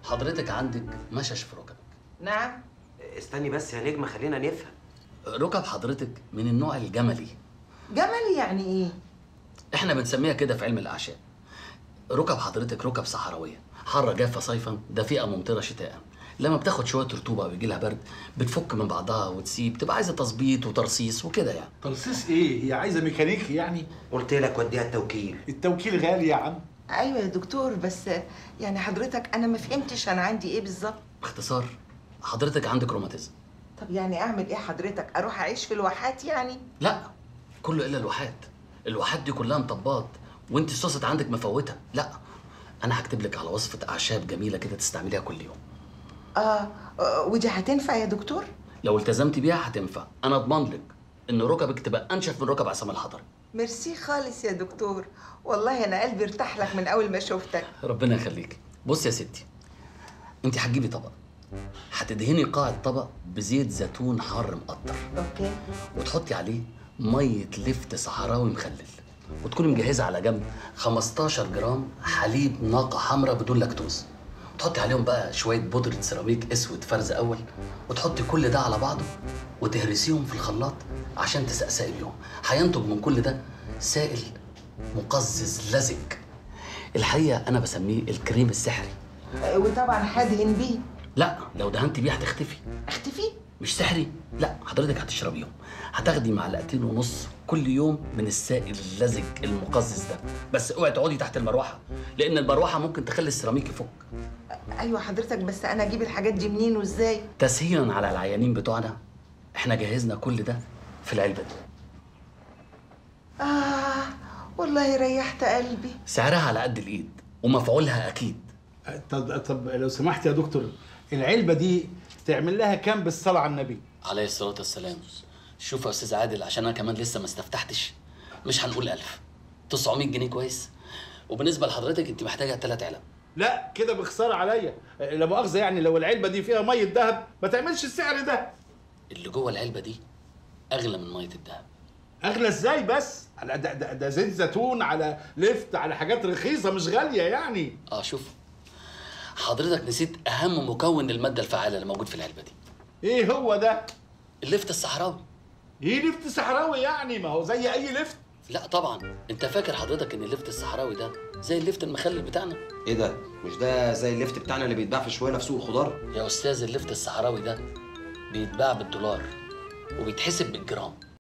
حضرتك عندك مشش في ركبك نعم استني بس يا نجمه خلينا نفهم ركب حضرتك من النوع الجملي جمل يعني ايه احنا بنسميها كده في علم الاعشاب ركب حضرتك ركب صحراويه حاره جافه صيفا دفيئه ممطره شتاء لما بتاخد شويه رطوبه ويجي لها برد بتفك من بعضها وتسيب تبقى عايزه تظبيط وترصيص وكده يعني ترصيص ايه هي عايزه ميكانيكي يعني قلت لك وديها التوكيل التوكيل غالي يا عم ايوه يا دكتور بس يعني حضرتك انا ما فهمتش انا عندي ايه بالظبط باختصار حضرتك عندك روماتيزم طب يعني اعمل ايه حضرتك اروح اعيش في الواحات يعني لا كله الا الواحات الواحات دي كلها مطبات وانت الصوصة عندك مفوته لا انا هكتب لك على وصفه اعشاب جميله كده تستعمليها كل يوم آه, اه ودي هتنفع يا دكتور لو التزمتي بيها هتنفع انا اضمن لك ان ركبك تبقى انشف من ركب عصام الحضري ميرسي خالص يا دكتور والله انا قلبي ارتاح لك من اول ما شفتك ربنا يخليك بص يا ستي انت هتجيبي طبق هتدهني قاع الطبق بزيت زيتون حار مقطر اوكي وتحطي عليه ميه لفت صحراوي مخلل وتكوني مجهزه على جنب 15 جرام حليب ناقه حمراء بدون لاكتوز تحطي عليهم بقى شويه بودره سيراميك اسود فرز اول وتحطي كل ده على بعضه وتهرسيهم في الخلاط عشان تسقسقي بيهم هينتج من كل ده سائل مقزز لزج الحقيقه انا بسميه الكريم السحري آه وطبعا هدهن بيه لا لو دهنتي بيه هتختفي اختفي مش سحري لا حضرتك هتشربيهم هتاخدي معلقتين ونص كل يوم من السائل اللزج المقزز ده بس اوعي تقعدي تحت المروحه لان المروحه ممكن تخلي السيراميك يفك ايوه حضرتك بس انا اجيب الحاجات دي منين وازاي تسهيلا على العيانين بتوعنا احنا جهزنا كل ده في العلبه دي اه والله ريحت قلبي سعرها على قد الايد ومفعولها اكيد طب طب لو سمحت يا دكتور العلبه دي تعمل لها كام بالصلاه على النبي عليه الصلاه والسلام شوف يا استاذ عادل عشان انا كمان لسه ما استفتحتش مش هنقول ألف 900 جنيه كويس وبالنسبه لحضرتك انت محتاجه ثلاث علب لا كده بخساره عليا لا مؤاخذه يعني لو العلبه دي فيها ميه ذهب ما تعملش السعر ده اللي جوه العلبه دي اغلى من ميه الدهب اغلى ازاي بس على ده, ده, ده زيت زيتون على لفت على حاجات رخيصه مش غاليه يعني اه شوف حضرتك نسيت اهم مكون للماده الفعاله اللي موجود في العلبه دي ايه هو ده اللفت الصحراوي ايه لفت صحراوي يعني ما هو زي اي لفت لا طبعا انت فاكر حضرتك ان اللفت الصحراوي ده زي اللفت المخلل بتاعنا ايه ده مش ده زي الليفت بتاعنا اللي بيتباع في شويه في سوق الخضار يا استاذ اللفت الصحراوي ده بيتباع بالدولار وبيتحسب بالجرام